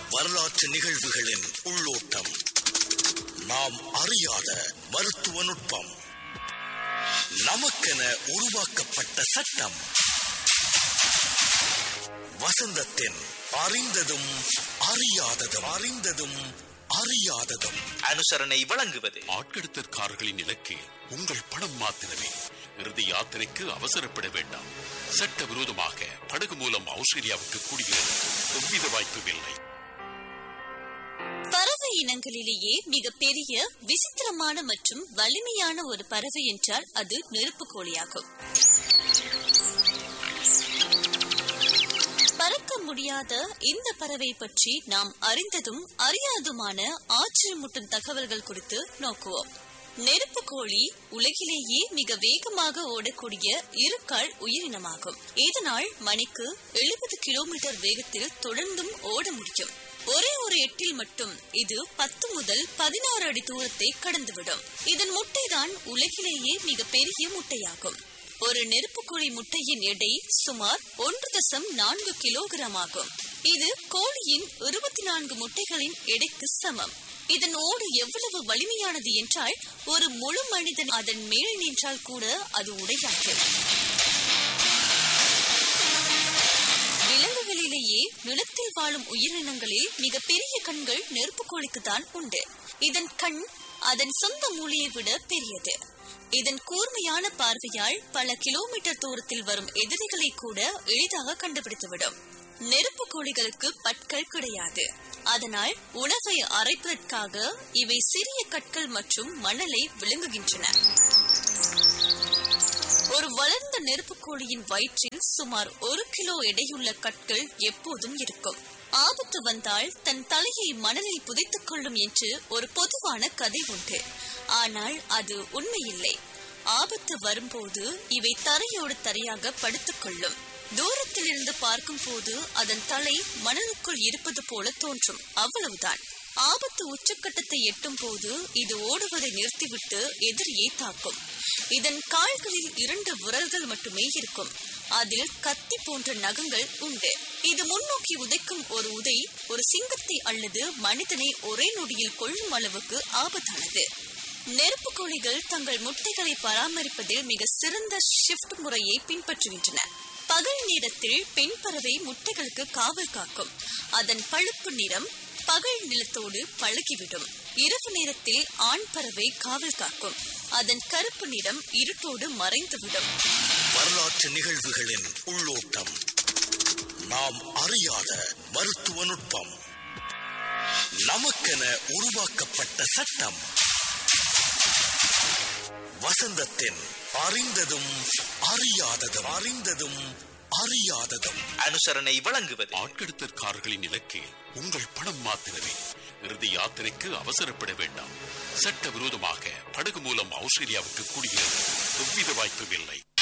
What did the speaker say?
வரலாற்று நிகழ்வுகளின் உள்ளோட்டம் நாம் அறியாத மருத்துவ நுட்பம் நமக்கென உருவாக்கப்பட்ட சட்டம் வசந்தத்தின் அறிந்ததும் அறியாததும் அறிந்ததும் அறியாததும் அனுசரணை வழங்குவது ஆட்கடத்தற்காரர்களின் இலக்கு உங்கள் பணம் மாத்திரமே இறுதி யாத்திரைக்கு அவசரப்பட வேண்டாம் சட்டவிரோதமாக படகு மூலம் ஆஸ்திரேலியாவுக்கு குடியேற எவ்வித வாய்ப்பும் இல்லை பறவை இனங்களிலேயே மிக பெரிய விசித்திரமான மற்றும் வலிமையான ஒரு பறவை என்றால் அது நெருப்பு கோழியாகும் பறக்க முடியாத இந்த பறவை பற்றி நாம் அறிந்ததும் அறியாதுமான ஆச்சரியமூட்டும் தகவல்கள் குறித்து நோக்குவோம் நெருப்பு கோழி உலகிலேயே மிக வேகமாக ஓடக்கூடிய இருக்கால் உயிரினமாகும் இதனால் மணிக்கு எழுபது கிலோமீட்டர் வேகத்தில் தொடர்ந்தும் ஓட முடியும் ஒரே ஒரு எட்டில் மட்டும் இது பத்து முதல் பதினாறு அடி தூரத்தை கடந்துவிடும் இதன் முட்டைதான் உலகிலேயே மிக பெரிய முட்டையாகும் ஒரு நெருப்புக்கோழி முட்டையின் எடை சுமார் ஒன்று தசம் நான்கு கிலோகிராம் ஆகும் இது கோழியின் இருபத்தி நான்கு முட்டைகளின் எடைக்கு சமம் இதன் ஓடு எவ்வளவு வலிமையானது என்றால் ஒரு முழு மனிதன் அதன் மேல் நின்றால் கூட அது உடையாது விலங்குகளிலேயே நிலத்தில் வாழும் உயிரினங்களில் மிக பெரிய கண்கள் நெருப்புக்கோழிக்கு தான் உண்டு இதன் கண் அதன் சொந்த மூளையை விட பெரியது இதன் கூர்மையான பார்வையால் பல கிலோமீட்டர் தூரத்தில் வரும் எதிரிகளை கூட எளிதாக கண்டுபிடித்துவிடும் நெருப்பு கோழிகளுக்கு பற்கள் கிடையாது அதனால் உணவை அரைப்பதற்காக இவை சிறிய கற்கள் மற்றும் மணலை விழுங்குகின்றன ஒரு வளர்ந்த நெருப்புக்கோழியின் வயிற்றில் சுமார் ஒரு கிலோ எடையுள்ள கற்கள் எப்போதும் இருக்கும் ஆபத்து வந்தால் தன் தலையை மணலில் புதைத்துக் கொள்ளும் என்று ஒரு பொதுவான கதை உண்டு ஆனால் அது உண்மையில்லை ஆபத்து வரும்போது இவை தரையோடு தரையாக படுத்துக் கொள்ளும் தூரத்தில் இருந்து பார்க்கும் போது அதன் தலை மணலுக்குள் இருப்பது போல தோன்றும் அவ்வளவுதான் ஆபத்து உச்சக்கட்டத்தை எட்டும் போது இது ஓடுவதை நிறுத்திவிட்டு எதிரியை தாக்கும் இதன் கால்களில் இரண்டு விரல்கள் மட்டுமே இருக்கும் அதில் கத்தி போன்ற நகங்கள் உண்டு இது முன்னோக்கி உதைக்கும் ஒரு உதை ஒரு சிங்கத்தை அல்லது மனிதனை ஒரே நொடியில் கொள்ளும் அளவுக்கு ஆபத்தானது நெருப்பு கோழிகள் தங்கள் முட்டைகளை பராமரிப்பதில் மிக சிறந்த ஷிஃப்ட் முறையை பின்பற்றுகின்றன பகல் நேரத்தில் பெண் பறவை முட்டைகளுக்கு காவல் காக்கும் அதன் பழுப்பு நிறம் பகல் நிலத்தோடு பழகிவிடும் இரவு நேரத்தில் ஆண் பறவை காவல் காக்கும் அதன் கருப்பு நிறம் இருட்டோடு மறைந்துவிடும் வரலாற்று நிகழ்வுகளின் உள்ளோட்டம் நாம் அறியாத மருத்துவ நுட்பம் நமக்கென உருவாக்கப்பட்ட சட்டம் வசந்தத்தின் அறிந்ததும் அறியாததும் அறிந்ததும் அறியாததும் அனுசரணை வழங்குவது ஆட்கடத்தற்காரர்களின் இலக்கு உங்கள் பணம் மாத்திரமே இறுதி யாத்திரைக்கு அவசரப்பட வேண்டாம் சட்டவிரோதமாக படகு மூலம் ஆஸ்திரேலியாவுக்கு குடியேற எவ்வித வாய்ப்பும் இல்லை